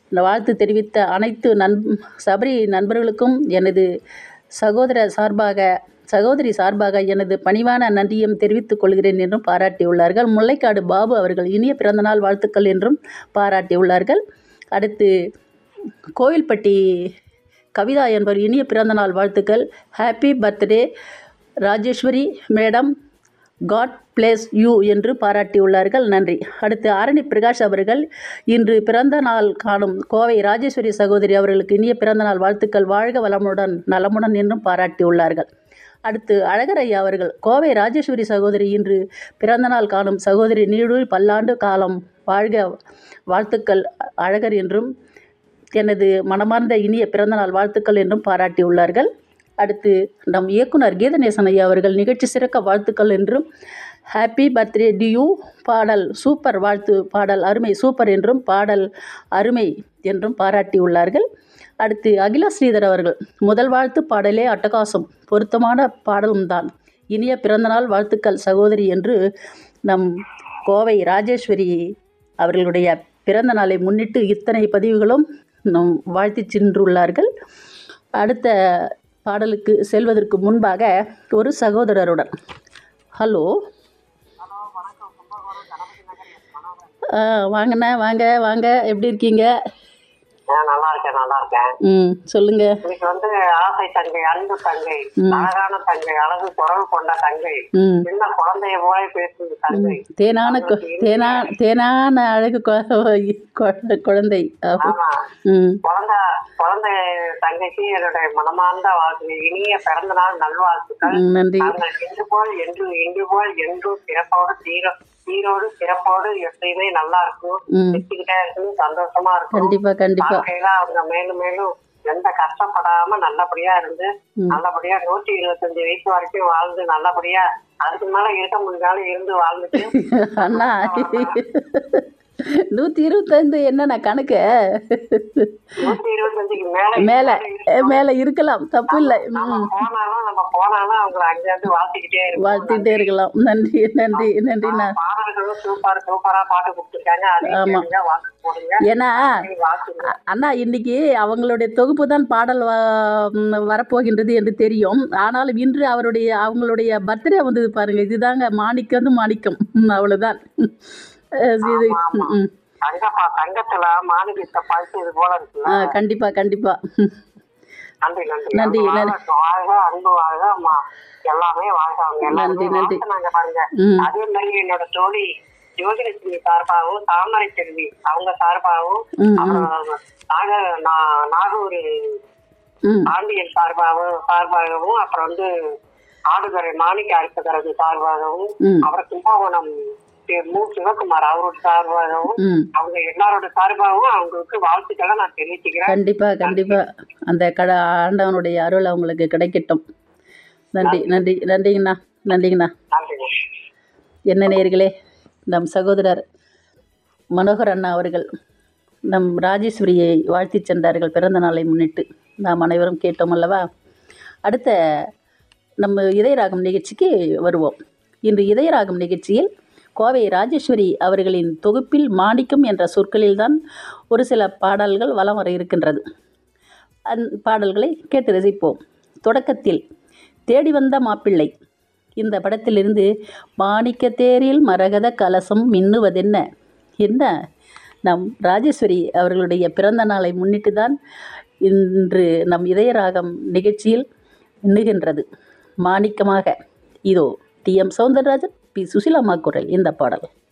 வாழ்த்து தெரிவித்த அனைத்து நண் சபரி நண்பர்களுக்கும் எனது சகோதர சார்பாக சகோதரி சார்பாக எனது பணிவான நன்றியும் தெரிவித்துக் கொள்கிறேன் என்றும் பாராட்டியுள்ளார்கள் முல்லைக்காடு பாபு அவர்கள் இனிய பிறந்தநாள் வாழ்த்துக்கள் என்றும் பாராட்டியுள்ளார்கள் அடுத்து கோவில்பட்டி கவிதா என்பவர் இனிய பிறந்தநாள் வாழ்த்துக்கள் happy birthday Rajeswari madam God bless you என்று பாராட்டியுள்ளார்கள் நன்றி அடுத்து ஆரணி பிரகாஷ் அவர்கள் இன்று பிறந்த நாள் காணும் கோவை ராஜேஸ்வரி சகோதரி அவர்களுக்கு இனிய பிறந்த நாள் வாழ்த்துக்கள் வாழ்க வளமுடன் நலமுடன் என்றும் பாராட்டியுள்ளார்கள் அடுத்து அழகரையா அவர்கள் கோவை ராஜேஸ்வரி சகோதரி இன்று பிறந்தநாள் காணும் சகோதரி நீடூழ் பல்லாண்டு காலம் வாழ்க வாழ்த்துக்கள் அழகர் என்றும் எனது மனமார்ந்த இனிய பிறந்தநாள் வாழ்த்துக்கள் என்றும் பாராட்டியுள்ளார்கள் அடுத்து நம் இயக்குனர் கீதநேசன் ஐயா அவர்கள் நிகழ்ச்சி சிறக்க வாழ்த்துக்கள் என்றும் ஹாப்பி பர்த்டே டியூ பாடல் சூப்பர் வாழ்த்து பாடல் அருமை சூப்பர் என்றும் பாடல் அருமை என்றும் பாராட்டியுள்ளார்கள் அடுத்து அகிலா ஸ்ரீதர் அவர்கள் முதல் வாழ்த்து பாடலே அட்டகாசம் பொருத்தமான பாடலும் தான் இனிய பிறந்தநாள் வாழ்த்துக்கள் சகோதரி என்று நம் கோவை ராஜேஸ்வரி அவர்களுடைய பிறந்த நாளை முன்னிட்டு இத்தனை பதிவுகளும் நம் வாழ்த்தி சென்றுள்ளார்கள் அடுத்த பாடலுக்கு செல்வதற்கு முன்பாக ஒரு சகோதரருடன் ஹலோ ஆ, வாங்கண்ணா வாங்க வாங்க எப்படி இருக்கீங்க ஆ, நல்லா இருக்கேன் நல்லா இருக்கேன் ம் சொல்லுங்க இன்னைக்கு வந்து ஆசை தங்கை அன்பு தங்கை ம். அழகான தங்கை அழகு குரல் கொண்ட தங்கை ம் சின்ன குழந்தைய போல பேசுது தங்கை தேனான கு- தேனா தேனான அழகு கொ- கொ- குழந்தை ஆகும். ஆமா ம் குழந்தை குழந்தை தங்கைக்கு என்னுடைய மனமார்ந்த வாழ்த்து இனிய பிறந்த நாள் நல்வாழ்த்துக்கள் ம், நன்றி நாங்கள் என்று போல் என்று இன்று போல் என்றும் சிறப்போடு சீரோ சீரோடு சிறப்போடு எப்பயுமே நல்லா இருக்கும் ம் வச்சுக்கிட்டே இருக்கணும் சந்தோஷமா இருக்கும் கண்டிப்பா கண்டிப்பா வாழ்க்கையில அவங்க மேலும் மேலும் எந்த கஷ்டப்படாம நல்லபடியா இருந்து ம். நல்லபடியா நூற்றி இருபத்தஞ்சு வயசு வரைக்கும் வாழ்ந்து நல்லபடியா அதுக்கு மேல இருக்க முடிஞ்சாலும் இருந்து வாழ்ந்துட்டு அண்ணா நூற்றி இருபத்தைந்து என்னண்ணா கணக்கு நூற்றி இருபத்தஞ்சுக்கு மேல மேலே மேலே இருக்கலாம் தப்பு இல்லை நம்ம ம் போனாலும் நம்ம போனாலும் அவங்களை அங்கிருந்து வாழ்த்திக்கிட்டே இருக்கும் வாழ்த்திட்டே இருக்கலாம் நன்றி நன்றி நன்றிண்ணா பாடல்களும் சூப்பர் சூப்பரா பாட்டு கொடுத்துருக்காங்க அதையும் ஆமா. கேளுங்க, வாழ்த்து போடுங்க ஏன்னா வாழ்த்துங்க அ- அண்ணா இன்னைக்கு அவங்களுடைய தொகுப்பு தான் பாடல் வ- ம், வரப்போகின்றது என்று தெரியும் ஆனாலும் இன்று அவருடைய அவங்களுடைய பர்த்டே வந்தது பாருங்க இதுதாங்க மாணிக்கம் வந்து மாணிக்கம் ம், அவ்வளவுதான் அஹ் இது ஆமா, ஆமா. ம், ம். தங்கப்பா தங்கத்துல மாநிலத்தை பழிச்சது போல இருக்குல்ல ஆ, கண்டிப்பா கண்டிப்பா ம். நன்றி நன்றி நன்றி, அன்பு நன்றி. வாழ்க, வாழ்க அன்பு வாழ்க அம்மா எல்லாமே வாழ்க அவங்க நன்றி, எல்லாருமே நன்றி. வாழ்த்துனாங்க பாருங்க ம் அதே மாதிரி என்னோட தோழி யோகிலட்சுமி சார்பாகவும் தாமரை செல்வி அவங்க சார்பாகவும் ம் ம் அப்புறம் நாக நா- நாகூர் ம் பாண்டியன் சார்பாகவும் சார்பாகவும் அப்புறம் வந்து ஆடுதுறை மாணிக்க அரசுகிறது சார்பாகவும் ம் அப்புறம் கும்பகோணம் சி- மு சிவகுமார் அவரோட சார்பாகவும் ம் அவங்க எல்லாரோட சார்பாகவும் அவங்களுக்கு வாழ்த்துக்களை நான் தெரிவிச்சுக்கிறேன் கண்டிப்பா கண்டிப்பா அந்த கட ஆண்டவனுடைய அருள் அவங்களுக்கு கிடைக்கட்டும் நன்றி நன்றி நன்றிங்கண்ணா நன்றிங்கண்ணா நன்றி என்ன நேயர்களே நம் சகோதரர் மனோகர் அண்ணா அவர்கள் நம் ராஜேஸ்வரியை வாழ்த்திச் சென்றார்கள் பிறந்த நாளை முன்னிட்டு நாம் அனைவரும் கேட்டோம் அல்லவா அடுத்த நம்ம இதயராகம் நிகழ்ச்சிக்கு வருவோம் இன்று இதயராகம் நிகழ்ச்சியில் கோவை ராஜேஸ்வரி அவர்களின் தொகுப்பில் மாணிக்கம் என்ற சொற்களில்தான் ஒரு சில பாடல்கள் வலம் வர இருக்கின்றது அந் பாடல்களை கேட்டு ரசிப்போம் தொடக்கத்தில் தேடி வந்த மாப்பிள்ளை இந்த படத்திலிருந்து மாணிக்க தேரில் மரகத கலசம் மின்னுவதென்ன என்ன நம் ராஜேஸ்வரி அவர்களுடைய பிறந்த நாளை முன்னிட்டு தான் இன்று நம் இதயராகம் நிகழ்ச்சியில் மின்னுகின்றது மாணிக்கமாக இதோ டி எம் சௌந்தரராஜன் பி சுசிலாமா குரல் இந்த பாடல்